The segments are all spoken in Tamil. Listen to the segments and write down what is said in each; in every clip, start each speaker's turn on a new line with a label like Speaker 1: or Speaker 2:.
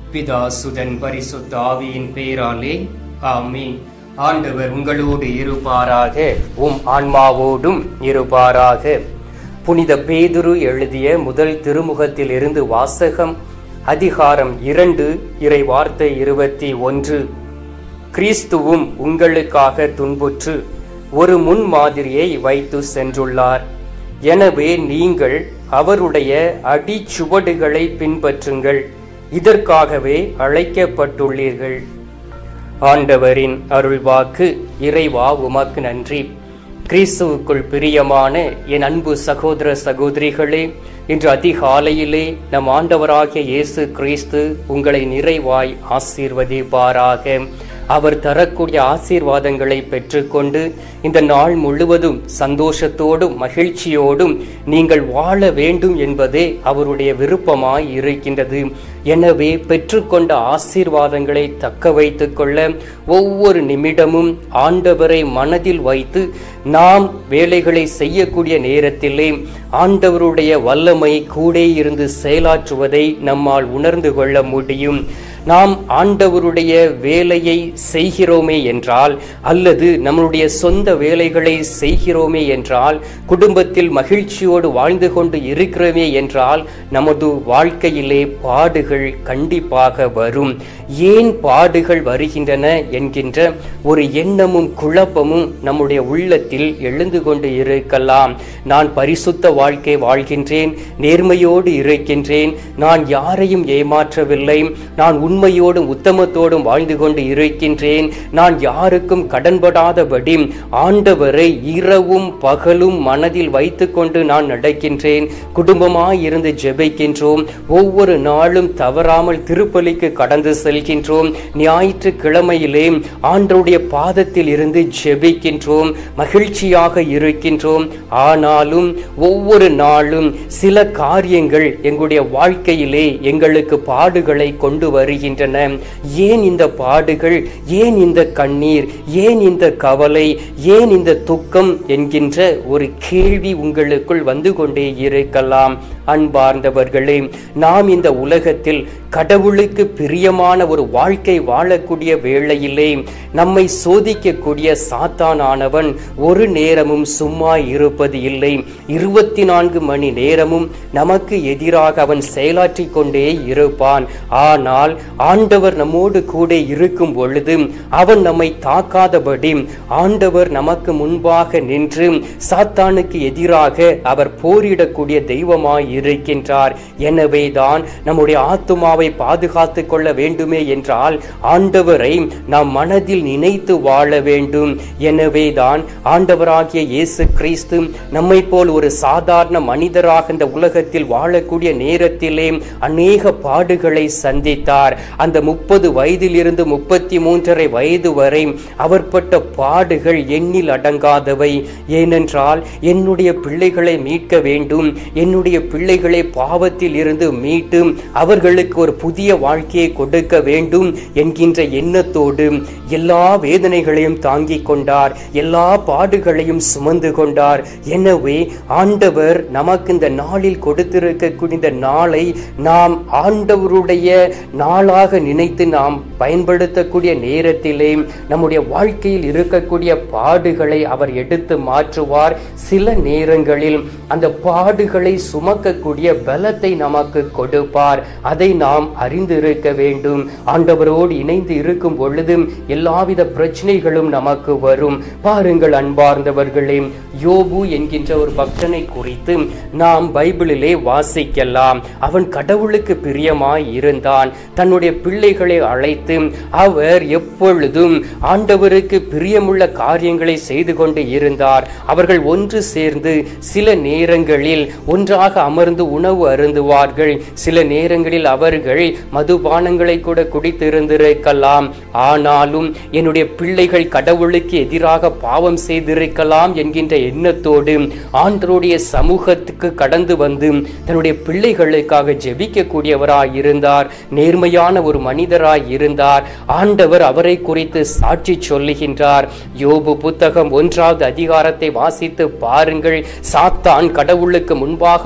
Speaker 1: பிதா சுதன் பரிசுத்த ஆவியின் பேராலே ஆமீன் ஆண்டவர் உங்களோடு இருப்பாராக உம் ஆன்மாவோடும் இருப்பாராக புனித பேதுரு எழுதிய முதல் திருமுகத்தில் இருந்து வாசகம் அதிகாரம் இரண்டு இறை வார்த்தை இருபத்தி ஒன்று கிறிஸ்துவும் உங்களுக்காக துன்புற்று ஒரு முன்மாதிரியை வைத்து சென்றுள்ளார் எனவே நீங்கள் அவருடைய அடிச்சுவடுகளை பின்பற்றுங்கள் இதற்காகவே அழைக்கப்பட்டுள்ளீர்கள் ஆண்டவரின் அருள்வாக்கு இறைவா உமக்கு நன்றி கிறிஸ்துவுக்குள் பிரியமான என் அன்பு சகோதர சகோதரிகளே இன்று அதிகாலையிலே நம் ஆண்டவராகிய இயேசு கிறிஸ்து உங்களை நிறைவாய் ஆசீர்வதிப்பாராக அவர் தரக்கூடிய ஆசீர்வாதங்களை பெற்றுக்கொண்டு இந்த நாள் முழுவதும் சந்தோஷத்தோடும் மகிழ்ச்சியோடும் நீங்கள் வாழ வேண்டும் என்பதே அவருடைய விருப்பமாய் இருக்கின்றது எனவே பெற்றுக்கொண்ட ஆசீர்வாதங்களை தக்க வைத்துக் கொள்ள ஒவ்வொரு நிமிடமும் ஆண்டவரை மனதில் வைத்து நாம் வேலைகளை செய்யக்கூடிய நேரத்திலே ஆண்டவருடைய வல்லமை கூட இருந்து செயலாற்றுவதை நம்மால் உணர்ந்து கொள்ள முடியும் நாம் ஆண்டவருடைய வேலையை செய்கிறோமே என்றால் அல்லது நம்மளுடைய சொந்த வேலைகளை செய்கிறோமே என்றால் குடும்பத்தில் மகிழ்ச்சியோடு வாழ்ந்து கொண்டு இருக்கிறோமே என்றால் நமது வாழ்க்கையிலே பாடுகள் கண்டிப்பாக வரும் ஏன் பாடுகள் வருகின்றன என்கின்ற ஒரு எண்ணமும் குழப்பமும் நம்முடைய உள்ளத்தில் எழுந்து கொண்டு இருக்கலாம் நான் பரிசுத்த வாழ்க்கை வாழ்கின்றேன் நேர்மையோடு இருக்கின்றேன் நான் யாரையும் ஏமாற்றவில்லை நான் உண்மையோடும் உத்தமத்தோடும் வாழ்ந்து கொண்டு இருக்கின்றேன் நான் யாருக்கும் கடன்படாதபடி ஆண்டவரை இரவும் பகலும் மனதில் வைத்துக்கொண்டு நான் நடக்கின்றேன் குடும்பமாய் இருந்து ஜெபிக்கின்றோம் ஒவ்வொரு நாளும் தவறாமல் திருப்பலிக்கு கடந்து செல்கின்றோம் ஞாயிற்றுக்கிழமையிலே ஆண்டருடைய பாதத்தில் இருந்து ஜெபிக்கின்றோம் மகிழ்ச்சியாக இருக்கின்றோம் ஆனாலும் ஒவ்வொரு நாளும் சில காரியங்கள் எங்களுடைய வாழ்க்கையிலே எங்களுக்கு பாடுகளை கொண்டு வருகின்றன ஏன் இந்த பாடுகள் ஏன் இந்த கண்ணீர் ஏன் இந்த கவலை ஏன் இந்த துக்கம் என்கின்ற ஒரு கேள்வி உங்களுக்குள் வந்து கொண்டே இருக்கலாம் அன்பார்ந்தவர்களே நாம் இந்த உலகத்தில் கடவுளுக்கு பிரியமான ஒரு வாழ்க்கை வாழக்கூடிய வேளையிலே நம்மை சோதிக்கக்கூடிய சாத்தானானவன் ஒரு நேரமும் சும்மா இருப்பது இல்லை இருபத்தி நான்கு மணி நேரமும் நமக்கு எதிராக அவன் செயலாற்றி கொண்டே இருப்பான் ஆனால் ஆண்டவர் நம்மோடு கூட இருக்கும் பொழுது அவன் நம்மை தாக்காதபடி ஆண்டவர் நமக்கு முன்பாக நின்று சாத்தானுக்கு எதிராக அவர் போரிடக்கூடிய தெய்வமாய் இருக்கின்றார் எனவேதான் நம்முடைய ஆத்துமாவை பாதுகாத்துக் கொள்ள வேண்டுமே என்றால் ஆண்டவரை நாம் மனதில் நினைத்து வாழ வேண்டும் எனவேதான் ஆண்டவராகிய இயேசு கிறிஸ்து நம்மை போல் ஒரு சாதாரண மனிதராக இந்த உலகத்தில் வாழக்கூடிய நேரத்திலே அநேக பாடுகளை சந்தித்தார் அந்த முப்பது வயதிலிருந்து முப்பத்தி மூன்றரை வயது வரை அவர் பட்ட பாடுகள் எண்ணில் அடங்காதவை ஏனென்றால் என்னுடைய பிள்ளைகளை மீட்க வேண்டும் என்னுடைய பிள்ளைகளை பாவத்தில் இருந்து மீட்டு அவர்களுக்கு ஒரு புதிய வாழ்க்கையை கொடுக்க வேண்டும் என்கின்ற எண்ணத்தோடு எல்லா வேதனைகளையும் தாங்கிக் கொண்டார் எல்லா பாடுகளையும் சுமந்து கொண்டார் எனவே ஆண்டவர் நமக்கு இந்த நாளில் கொடுத்திருக்கக்கூடிய இந்த நாளை நாம் ஆண்டவருடைய நாளாக நினைத்து நாம் பயன்படுத்தக்கூடிய நேரத்திலே நம்முடைய வாழ்க்கையில் இருக்கக்கூடிய பாடுகளை அவர் எடுத்து மாற்றுவார் சில நேரங்களில் அந்த பாடுகளை சுமக்கக்கூடிய பலத்தை நமக்கு கொடுப்பார் அதை நாம் அறிந்திருக்க வேண்டும் ஆண்டவரோடு இணைந்து இருக்கும் பொழுது எல்லாவித பிரச்சனைகளும் நமக்கு வரும் பாருங்கள் அன்பார்ந்தவர்களே யோபு என்கின்ற ஒரு பக்தனை குறித்து நாம் பைபிளிலே வாசிக்கலாம் அவன் கடவுளுக்கு பிரியமாய் இருந்தான் தன்னுடைய பிள்ளைகளை அழைத்து அவர் எப்பொழுதும் ஆண்டவருக்கு பிரியமுள்ள காரியங்களை செய்து கொண்டு இருந்தார் அவர்கள் ஒன்று சேர்ந்து சில நேரங்களில் ஒன்றாக அமர்ந்து உணவு அருந்துவார்கள் சில நேரங்களில் அவர்கள் மதுபானங்களை கூட குடித்திருந்திருக்கலாம் ஆனாலும் என்னுடைய பிள்ளைகள் கடவுளுக்கு எதிராக பாவம் செய்திருக்கலாம் என்கின்ற எண்ணத்தோடு ஆண்டருடைய சமூகத்துக்கு கடந்து வந்து தன்னுடைய பிள்ளைகளுக்காக ஜெபிக்கக்கூடியவராய் இருந்தார் நேர்மையான ஒரு மனிதராய் இருந்தார் ஆண்டவர் அவரை குறித்து சாட்சி சொல்லுகின்றார் யோபு புத்தகம் ஒன்றாவது அதிகாரத்தை வாசித்து பாருங்கள் சாத்தான் கடவுளுக்கு முன்பாக வந்து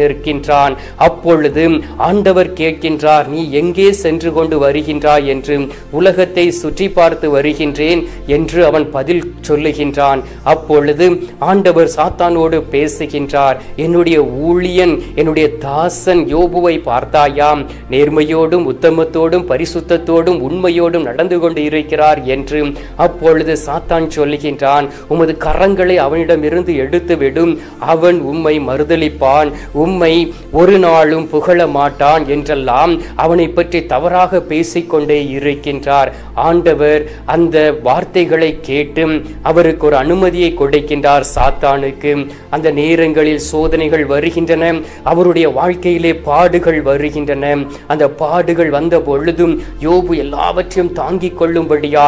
Speaker 1: நிற்கின்றான் அப்பொழுது ஆண்டவர் கேட்கின்றார் நீ எங்கே சென்று கொண்டு வருகின்றாய் என்று உலகத்தை சுற்றி பார்த்து வருகின்றேன் என்று அவன் பதில் சொல்லுகின்றான் அப்பொழுது ஆண்டவர் சாத்தானோடு பேசுகின்றார் என்னுடைய ஊழியன் என்னுடைய தாசன் யோபுவை பார்த்தாயாம் நேர்மையோடும் உத்தமத்தோடும் பரிசுத்தத்தோடும் உண்மையோடும் நடந்து கொண்டு இருக்கிறார் என்று அப்பொழுது சாத்தான் சொல்லுகின்றான் உமது கரங்களை அவனிடமிருந்து எடுத்து விடும் அவன் உம்மை மறுதலிப்பான் உம்மை ஒரு நாளும் புகழ மாட்டான் என்றெல்லாம் அவனை பற்றி தவறாக பேசிக்கொண்டே இருக்கின்றார் ஆண்டவர் அந்த வார்த்தைகளை கேட்டு அவருக்கு ஒரு அனுமதியை கொடுக்கின்றார் சாத்தானுக்கு அந்த நேரங்களில் சோதனைகள் வருகின்றன அவருடைய வாழ்க்கையிலே பாடுகள் வருகின்றன அந்த பாடுகள் வந்த பொழுதும் யோபு எல்லாவற்றையும் தாங்கிக் கொள்ளும்படியாக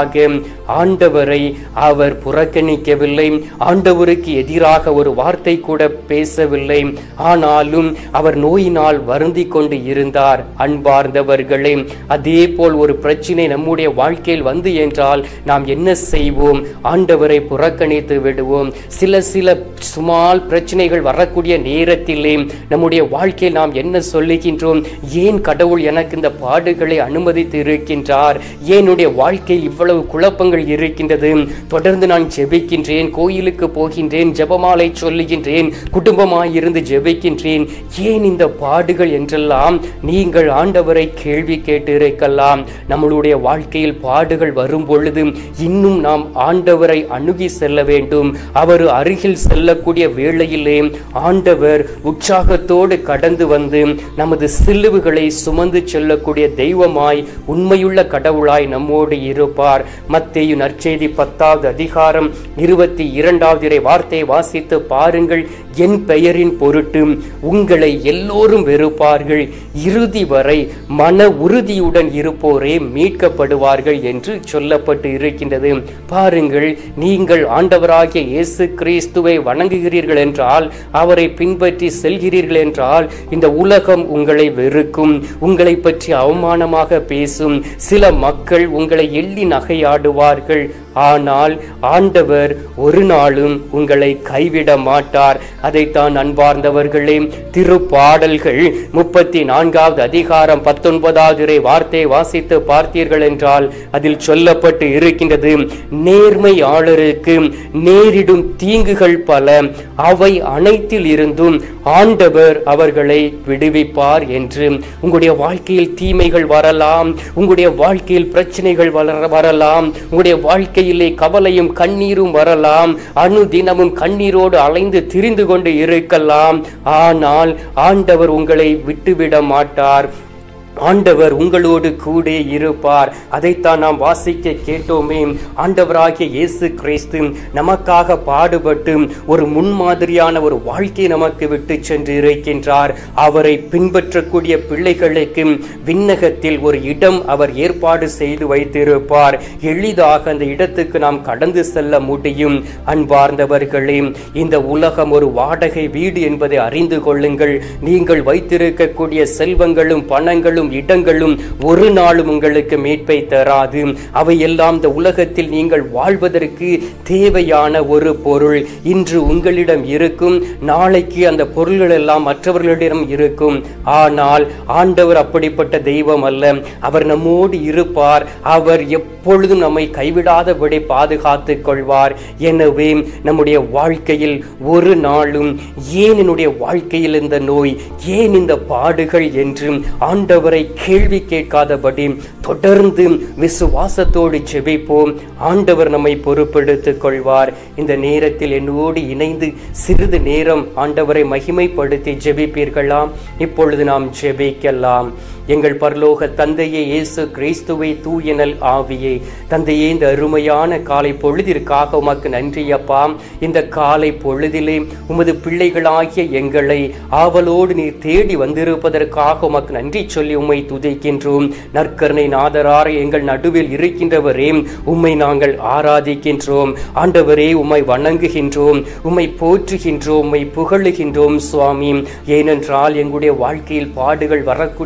Speaker 1: ஆண்டவரை அவர் புறக்கணிக்கவில்லை ஆண்டவருக்கு எதிராக ஒரு வார்த்தை கூட பேசவில்லை ஆனாலும் அவர் நோயினால் வருந்தி கொண்டு இருந்தார் அன்பார்ந்தவர்களே அதே போல் ஒரு பிரச்சனை நம்முடைய வாழ்க்கையில் வந்து என்றால் நாம் என்ன செய்வோம் ஆண்டவரை புறக்கணித்து விடுவோம் சில சில சுமால் பிரச்சனைகள் வரக்கூடிய நேரத்திலே நம்முடைய வாழ்க்கையில் நாம் என்ன சொல்லுகின்றோம் ஏன் கடவுள் எனக்கு இந்த பாடுகளை அனுமதித்து இருக்கின்றார் ஏன் என்னுடைய வாழ்க்கையில் இவ்வளவு குழப்பங்கள் இருக்கின்றது தொடர்ந்து நான் ஜெபிக்கின்றேன் கோயிலுக்கு போகின்றேன் ஜெபமாலை சொல்லுகின்றேன் குடும்பமாய் இருந்து ஜெபிக்கின்றேன் ஏன் இந்த பாடுகள் என்றெல்லாம் நீங்கள் ஆண்டவரை கேள்வி கேட்டு இருக்கலாம் நம்மளுடைய வாழ்க்கையில் பாடுகள் வரும் பொழுது இன்னும் நாம் ஆண்டவரை அணுகி செல்ல வேண்டும் அவர் அருகில் செல்லக்கூடிய வேளையிலே ஆண்டவர் உற்சாகத்தோடு கடந்து வந்து நமது சிலுவுகளை சுமந்து செல்லக்கூடிய தெய்வமாய் உண்மையுள்ள கடவுளாய் நம்மோடு இருப்பார் மத்தேயு நற்செய்தி பத்தாவது அதிகாரம் இருபத்தி இரண்டாவது இறை வார்த்தை வாசித்து பாருங்கள் என் பெயரின் பொருட்டு உங்களை எல்லோரும் வெறுப்பார்கள் இறுதி வரை மன உறுதியுடன் இருப்போரே மீட்கப்படுவார்கள் என்று சொல்லப்பட்டு இருக்கின்றது பாருங்கள் நீங்கள் ஆண்டவராகிய இயேசு கிறிஸ்துவை வணங்குகிறீர்கள் என்றால் அவரை பின்பற்றி செல்கிறீர்கள் என்றால் இந்த உலகம் உங்களை வெறுக்கும் உங்களை பற்றி அவமானமாக பேசும் சில மக்கள் உங்களை எள்ளி நகையாடுவார்கள் ஆனால் ஆண்டவர் ஒரு நாளும் உங்களை கைவிட மாட்டார் அதைத்தான் அன்பார்ந்தவர்களே திருப்பாடல்கள் முப்பத்தி நான்காவது அதிகாரம் பத்தொன்பதாவது இறை வார்த்தையை வாசித்து பார்த்தீர்கள் என்றால் அதில் சொல்லப்பட்டு இருக்கின்றது நேர்மையாளருக்கு நேரிடும் தீங்குகள் பல அவை அனைத்தில் இருந்தும் ஆண்டவர் அவர்களை விடுவிப்பார் என்று உங்களுடைய வாழ்க்கையில் தீமைகள் வரலாம் உங்களுடைய வாழ்க்கையில் பிரச்சனைகள் வளர வரலாம் உங்களுடைய வாழ்க்கையிலே கவலையும் கண்ணீரும் வரலாம் அணு தினமும் கண்ணீரோடு அலைந்து திரிந்து கொண்டு இருக்கலாம் ஆனால் ஆண்டவர் உங்களை விட்டுவிட மாட்டார் ஆண்டவர் உங்களோடு கூட இருப்பார் அதைத்தான் நாம் வாசிக்க கேட்டோமே ஆண்டவராகிய இயேசு கிறிஸ்து நமக்காக பாடுபட்டு ஒரு முன்மாதிரியான ஒரு வாழ்க்கையை நமக்கு விட்டு சென்று இருக்கின்றார் அவரை பின்பற்றக்கூடிய பிள்ளைகளுக்கு விண்ணகத்தில் ஒரு இடம் அவர் ஏற்பாடு செய்து வைத்திருப்பார் எளிதாக அந்த இடத்துக்கு நாம் கடந்து செல்ல முடியும் அன்பார்ந்தவர்களே இந்த உலகம் ஒரு வாடகை வீடு என்பதை அறிந்து கொள்ளுங்கள் நீங்கள் வைத்திருக்கக்கூடிய செல்வங்களும் பணங்களும் இடங்களும் ஒரு நாளும் உங்களுக்கு மீட்பை தராது அவையெல்லாம் இந்த உலகத்தில் நீங்கள் வாழ்வதற்கு தேவையான ஒரு பொருள் இன்று உங்களிடம் இருக்கும் நாளைக்கு அந்த பொருள்கள் எல்லாம் மற்றவர்களிடம் இருக்கும் ஆனால் ஆண்டவர் அப்படிப்பட்ட தெய்வம் அல்ல அவர் நம்மோடு இருப்பார் அவர் எப்பொழுதும் நம்மை கைவிடாதபடி பாதுகாத்துக் கொள்வார் எனவே நம்முடைய வாழ்க்கையில் ஒரு நாளும் ஏன் என்னுடைய வாழ்க்கையில் இந்த நோய் ஏன் இந்த பாடுகள் என்று ஆண்டவரை கேள்வி கேட்காதபடி தொடர்ந்து விசுவாசத்தோடு ஜெபிப்போம் ஆண்டவர் நம்மை பொறுப்பெடுத்துக் கொள்வார் இந்த நேரத்தில் என்னோடு இணைந்து சிறிது நேரம் ஆண்டவரை மகிமைப்படுத்தி ஜெபிப்பீர்களாம் இப்பொழுது நாம் ஜெபிக்கலாம் எங்கள் பரலோக தந்தையே இயேசு கிறிஸ்துவை தூயனல் ஆவியே தந்தையே இந்த அருமையான காலை பொழுதிற்காக உமக்கு நன்றி அப்பா இந்த காலை பொழுதிலே உமது பிள்ளைகளாகிய எங்களை ஆவலோடு நீர் தேடி வந்திருப்பதற்காக உமக்கு நன்றி சொல்லி உம்மை துதிக்கின்றோம் நற்கருணை நாதரார எங்கள் நடுவில் இருக்கின்றவரே உம்மை நாங்கள் ஆராதிக்கின்றோம் ஆண்டவரே உம்மை வணங்குகின்றோம் உம்மை போற்றுகின்றோம் உம்மை புகழுகின்றோம் சுவாமி ஏனென்றால் எங்களுடைய வாழ்க்கையில் பாடுகள் வரக்கூடிய வேளை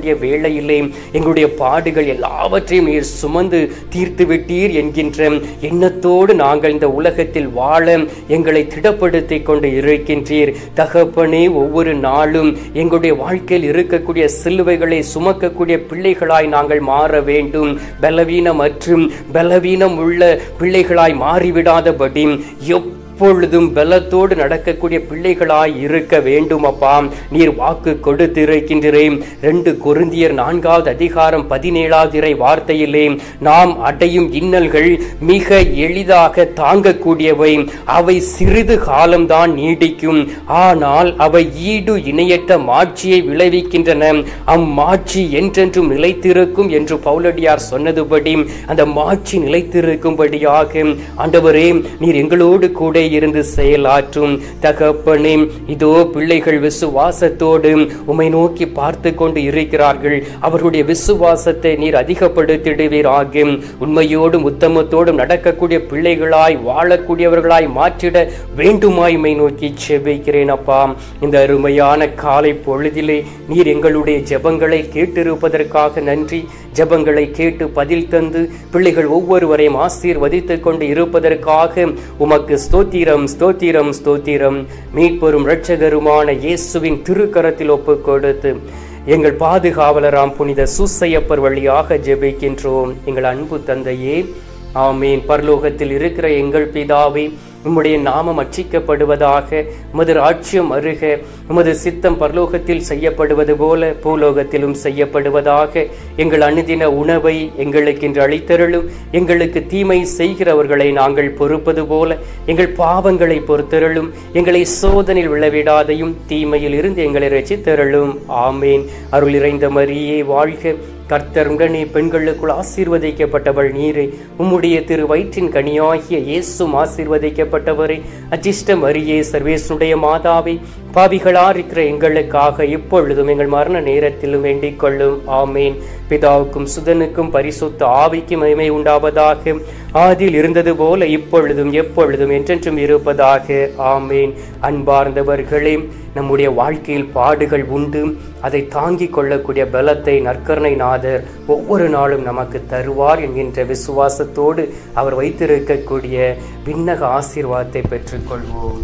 Speaker 1: நாளையிலே எங்களுடைய பாடுகள் எல்லாவற்றையும் நீர் சுமந்து தீர்த்து விட்டீர் என்கின்ற எண்ணத்தோடு நாங்கள் இந்த உலகத்தில் வாழ எங்களை திடப்படுத்திக் கொண்டு இருக்கின்றீர் தகப்பனே ஒவ்வொரு நாளும் எங்களுடைய வாழ்க்கையில் இருக்கக்கூடிய சிலுவைகளை சுமக்கக்கூடிய பிள்ளைகளாய் நாங்கள் மாற வேண்டும் பலவீனம் மற்றும் பலவீனம் உள்ள பிள்ளைகளாய் மாறிவிடாதபடி எப்பொழுதும் பலத்தோடு நடக்கக்கூடிய பிள்ளைகளாய் இருக்க வேண்டும் அப்பா நீர் வாக்கு கொடுத்திருக்கின்றேன் ரெண்டு கொருந்தியர் நான்காவது அதிகாரம் பதினேழாவது இறை வார்த்தையிலே நாம் அடையும் இன்னல்கள் மிக எளிதாக தாங்கக்கூடியவை அவை சிறிது காலம்தான் நீடிக்கும் ஆனால் அவை ஈடு இணையற்ற மாட்சியை விளைவிக்கின்றன அம்மாட்சி என்றென்றும் நிலைத்திருக்கும் என்று பவுலடியார் சொன்னதுபடி அந்த மாட்சி நிலைத்திருக்கும்படியாக ஆண்டவரே நீர் எங்களோடு கூட இருந்து செயலாற்றும் தகப்பனே இதோ பிள்ளைகள் விசுவாசத்தோடு உமை நோக்கி பார்த்து கொண்டு இருக்கிறார்கள் அவர்களுடைய விசுவாசத்தை நீர் அதிகப்படுத்திடுவீராக உண்மையோடும் உத்தமத்தோடும் நடக்கக்கூடிய பிள்ளைகளாய் வாழக்கூடியவர்களாய் மாற்றிட வேண்டுமாய் உம்மை நோக்கி செபிக்கிறேன் அப்பா இந்த அருமையான காலை பொழுதிலே நீர் எங்களுடைய ஜெபங்களை கேட்டிருப்பதற்காக நன்றி ஜெபங்களை கேட்டு பதில் தந்து பிள்ளைகள் ஒவ்வொருவரையும் ஆசீர்வதித்துக் கொண்டு இருப்பதற்காக உமக்கு ஸ்தோத்திரம் ஸ்தோத்திரம் ஸ்தோத்திரம் மீட்பெரும் இரட்சகருமான இயேசுவின் திருக்கரத்தில் ஒப்புக் கொடுத்து எங்கள் பாதுகாவலராம் புனித சூசையப்பர் வழியாக ஜெபிக்கின்றோம் எங்கள் அன்பு தந்தையே ஆமீன் பரலோகத்தில் இருக்கிற எங்கள் பிதாவே உம்முடைய நாமம் அச்சிக்கப்படுவதாக உமது ராட்சியம் அருக உமது சித்தம் பரலோகத்தில் செய்யப்படுவது போல பூலோகத்திலும் செய்யப்படுவதாக எங்கள் அனுதின உணவை எங்களுக்கு இன்று அளித்தருளும் எங்களுக்கு தீமை செய்கிறவர்களை நாங்கள் பொறுப்பது போல எங்கள் பாவங்களை பொறுத்தருளும் எங்களை சோதனையில் விழவிடாதையும் தீமையில் இருந்து எங்களை ரசித்தருளும் ஆமேன் அருள் இறைந்த மரியே வாழ்க கர்த்தர் உடனே பெண்களுக்குள் ஆசீர்வதிக்கப்பட்டவள் நீரே உம்முடைய திரு வயிற்றின் கனியாகிய இயேசும் ஆசீர்வதிக்கப்பட்டவரே அஜிஷ்டம் அரியே சர்வேசனுடைய மாதாவே பாவிகளா இருக்கிற எங்களுக்காக இப்பொழுதும் எங்கள் மரண நேரத்திலும் வேண்டிக் கொள்ளும் ஆமேன் பிதாவுக்கும் சுதனுக்கும் பரிசுத்த ஆவிக்கும் மகிமை உண்டாவதாக ஆதியில் இருந்தது போல இப்பொழுதும் எப்பொழுதும் என்றென்றும் இருப்பதாக ஆமேன் அன்பார்ந்தவர்களே நம்முடைய வாழ்க்கையில் பாடுகள் உண்டு அதை தாங்கிக் கொள்ளக்கூடிய பலத்தை நற்கருணை நாதர் ஒவ்வொரு நாளும் நமக்கு தருவார் என்கின்ற விசுவாசத்தோடு அவர் வைத்திருக்கக்கூடிய விண்ணக ஆசீர்வாதத்தை பெற்றுக்கொள்வோம்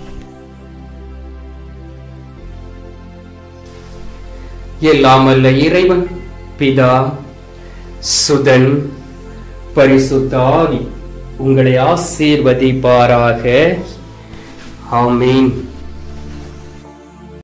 Speaker 1: எல்லாமல்ல இறைவன் பிதா சுதன் பரிசுத்தாவி உங்களை ஆசீர்வதிப்பாராக ஆமீன்